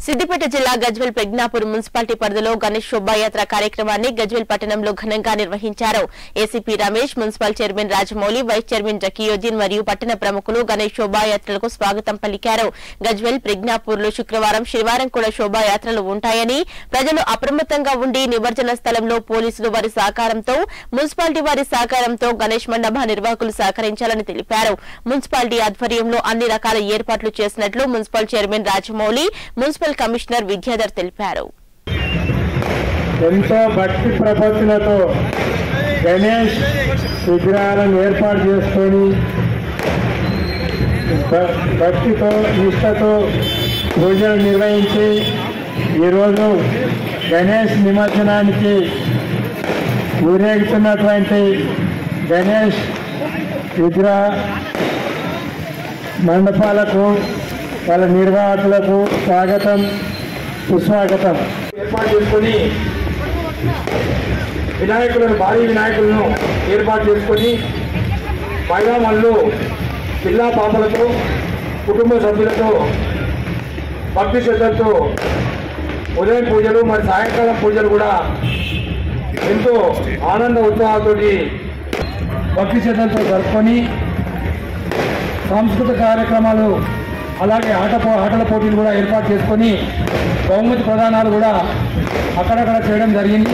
సిద్దిపేట జిల్లా గజ్వెల్ ప్రజ్ఞాపూర్ మున్సిపాలిటీ పరిధిలో గణేష్ శోభాయాత్ర కార్యక్రమాన్ని గజ్వెల్ పట్టణంలో ఘనంగా నిర్వహించారు ACP Ramesh municipal chairman Rajamouli vice chairman Zakiyuddin మరియు పట్టణ ప్రముఖులు గణేష్ శోభాయాత్రలకు స్వాగతం పలికారు గజ్వెల్ ప్రజ్ఞాపూర్ లో శుక్రవారం శనివారం కూడా శోభాయాత్రలు ఉంటాయని ప్రజలు అప్రమత్తంగా ఉండి నిమజ్జన స్థలంలో పోలీసులు వారి సహకారంతో మున్సిపాలిటీ వారి సహకారంతో గణేష్ మండప నిర్వాహకులు సహకరించాలని తెలిపారు మున్సిపాలిటీ ఆధ్వర్యంలో అన్ని రకాల ఏర్పాట్లు చేసినట్లు municipal chairman Rajamouli municipal commissioner Vidyadhar తెలిపారు ఎంతో భక్తి ప్రపత్తులతో గణేష్ విగ్రహాలను ఏర్పాటు చేసుకొని భ- భక్తితో నిష్టతో పూజలు నిర్వహించి ఈరోజు గణేష్ నిమజ్జనానికి ఊరేగుతున్నటువంటి గణేష్ విగ్రహ మండపాలకు వాళ్ళ నిర్వాహకులకు స్వాగతం సుస్వాగతం ఏర్పాటు చేసుకొని వినాయకులను భారీ వినాయకులను ఏర్పాటు చేసుకొని మైదామల్లు పిల్లా పాపలతో కుటుంబ సభ్యులతో భక్తి శ్రద్ధలతో ఉదయం పూజలు మరి సాయంకాలం పూజలు కూడా ఎంతో ఆనంద ఉత్సాహాలతోటి భక్తి శ్రద్ధలతో జరుపుకొని సాంస్కృతిక కార్యక్రమాలు అలాగే ఆట పో- ఆటల పోటీలు కూడా ఏర్పాటు చేసుకొని బహుమతి ప్రదానాలు కూడా అక్కడక్కడ చేయడం జరిగింది